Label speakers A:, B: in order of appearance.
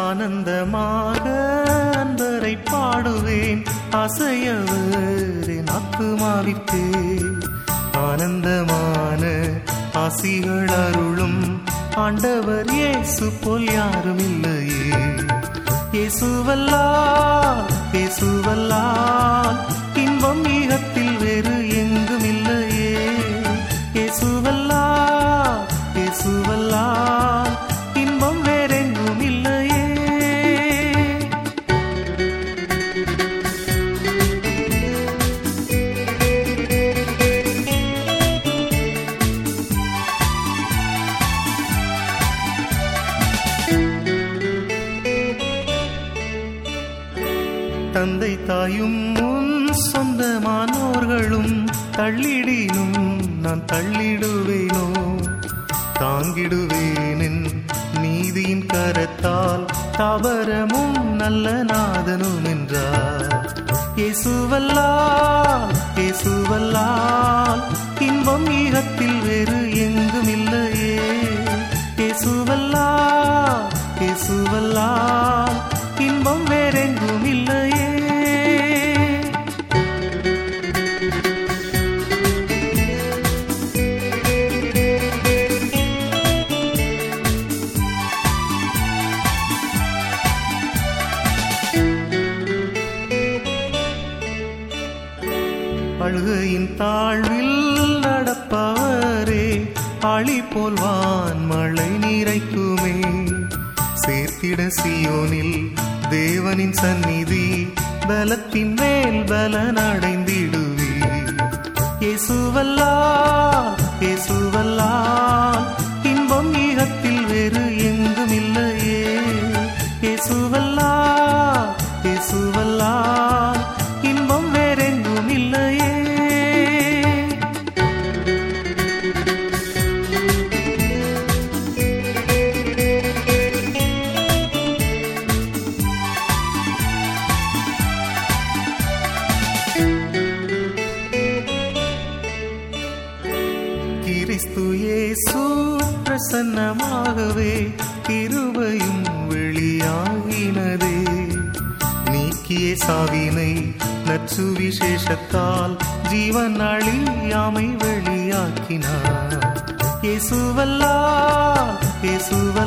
A: ஆனந்தமாக அன்பரை பாடுவேன் அசையவர் என் ஆத்துமாவிற்கு ஆனந்தமான ஆசிகள் அருளும் ஆண்டவர் இயேசு போல் யாரும் இல்லையே இயேசுவல்லால் இயேசுவல்லால் இன்பம் ஈகத்தில் வேறு எங்கும் இல்லையே இயேசுவல்லால் இயேசுவல்லால் இன்பம் வேறெங்கும் இல்லையே தந்தை தாயும் முன் சொந்தமானோர்களும் தள்ளிடினும் நான் தள்ளிடுவேனோ தாங்கிடுவேனின் நீதியின் கரத்தால் தாபரமும் நல்ல நாதனும் என்றார் இயேசுவல்லால் இயேசுவல்லால் இன்பம் ஈகத்தில் வேறு எங்கும் இல்லையே இயேசுவல்லால் இயேசுவல்லால் இன்பம் வேறெங்கும் இல்லையே அழுகையின் தாழ்வில் நடப்பவரே ஆளி போல் வான் மழை நீரைக்குமே சேர்த்திட சியோனில் தேவனின் சந்நிதி பலத்தின் மேல் பலன் அடைந்திடுவே இயேசுவல்லால் இயேசுவல்லால் இன்பம் ஈகத்தில் வேறு எங்கும் இல்லையே இயேசுவல்லால் இயேசுவல்லால் இன்பம் வேறெங்கும் இல்லையே கிறிஸ்து இயேசு பிரசன்னமாகவே கிருபையும் வெளியாகினதே நீக்கிய சாவினை நற்சு விசேஷத்தால் ஜீவன் அழியாமை வெளியாக்கினார் இயேசுவல்லால் இயேசுவல்லால்